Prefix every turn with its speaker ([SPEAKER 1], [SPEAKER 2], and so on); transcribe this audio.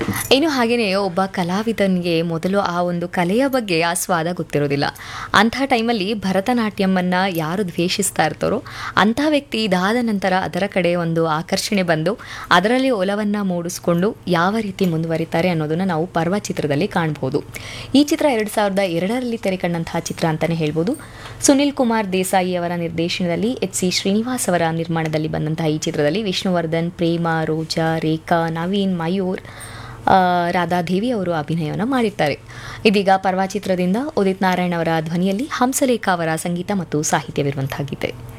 [SPEAKER 1] ಇನ್ನು ಹಾಗೆಯೇ ಒಬ್ಬ ಕಲಾವಿದನಿಗೆ ಮೊದಲು ಆ ಒಂದು ಕಲೆಯ ಬಗ್ಗೆ ಆ ಸ್ವಾದ ಗೊತ್ತಿರೋದಿಲ್ಲ ಅಂಥ ಟೈಮಲ್ಲಿ ಭರತನಾಟ್ಯಮನ್ನು ಯಾರು ದ್ವೇಷಿಸ್ತಾ ಇರ್ತಾರೋ ಅಂಥ ವ್ಯಕ್ತಿ ಇದಾದ ನಂತರ ಅದರ ಕಡೆ ಒಂದು ಆಕರ್ಷಣೆ ಬಂದು ಅದರಲ್ಲಿ ಒಲವನ್ನು ಮೂಡಿಸ್ಕೊಂಡು ಯಾವ ರೀತಿ ಮುಂದುವರಿತಾರೆ ಅನ್ನೋದನ್ನು ನಾವು ಪರ್ವ ಚಿತ್ರದಲ್ಲಿ ಕಾಣ್ಬೋದು ಈ ಚಿತ್ರ ಎರಡು ಸಾವಿರದ ಎರಡರಲ್ಲಿ ತೆರೆ ಕಂಡಂತಹ ಚಿತ್ರ ಅಂತಲೇ ಹೇಳ್ಬೋದು ಸುನಿಲ್ ಕುಮಾರ್ ದೇಸಾಯಿ ಅವರ ನಿರ್ದೇಶನದಲ್ಲಿ ಎಚ್ ಸಿ ಶ್ರೀನಿವಾಸ್ ಅವರ ನಿರ್ಮಾಣದಲ್ಲಿ ಬಂದಂತಹ ಈ ಚಿತ್ರದಲ್ಲಿ ವಿಷ್ಣುವರ್ಧನ್ ಪ್ರೇಮ ರೋಜಾ ರೇಖಾ ನವೀನ್ ಮಯೂರ್ ಆ, ರಾಧಾದೇವಿ ಅವರು ಅಭಿನಯವನ್ನು ಮಾಡಿರ್ತಾರೆ ಇದೀಗ ಪರ್ವ ಚಿತ್ರದಿಂದ ಉದಿತ್ ನಾರಾಯಣ್ ಅವರ ಧ್ವನಿಯಲ್ಲಿ ಹಂಸಲೇಖ ಅವರ ಸಂಗೀತ ಮತ್ತು ಸಾಹಿತ್ಯವಿರುವಂತಹ ಗೀತೆ